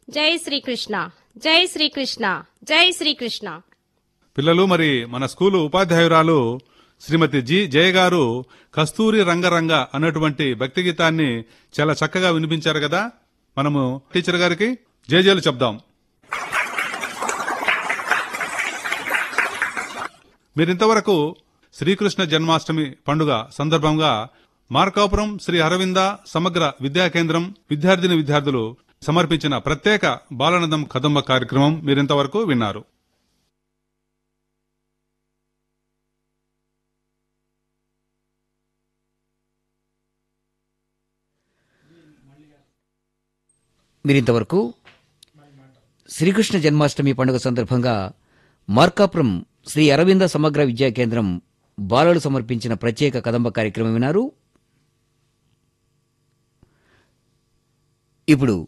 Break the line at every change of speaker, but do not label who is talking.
జై శ్రీకృష్ణ జై శ్రీకృష్ణ జై శ్రీకృష్ణ
పిల్లలు మరి మన స్కూలు ఉపాధ్యాయురాలు శ్రీమతి జి జయ గారు కస్తూరి రంగరంగ అన్నటువంటి భక్తి గీతాన్ని చాలా చక్కగా వినిపించారు కదా మనము టీచర్ గారికి జేజేలు చెప్దాం మీరింతవరకు శ్రీకృష్ణ జన్మాష్టమి పండుగ సందర్భంగా మార్కాపురం శ్రీ అరవింద సమగ్ర విద్యా కేంద్రం విద్యార్థిని విద్యార్థులు సమర్పించిన ప్రత్యేక బాలానందం కదంబ కార్యక్రమం మీరింతవరకు విన్నారు
మీరింతవరకు శ్రీకృష్ణ జన్మాష్టమి పండుగ సందర్భంగా మార్కాపురం శ్రీ అరవింద సమగ్ర విద్యా కేంద్రం బాలలు సమర్పించిన ప్రత్యేక కదంబ కార్యక్రమం విన్నారు ఇప్పుడు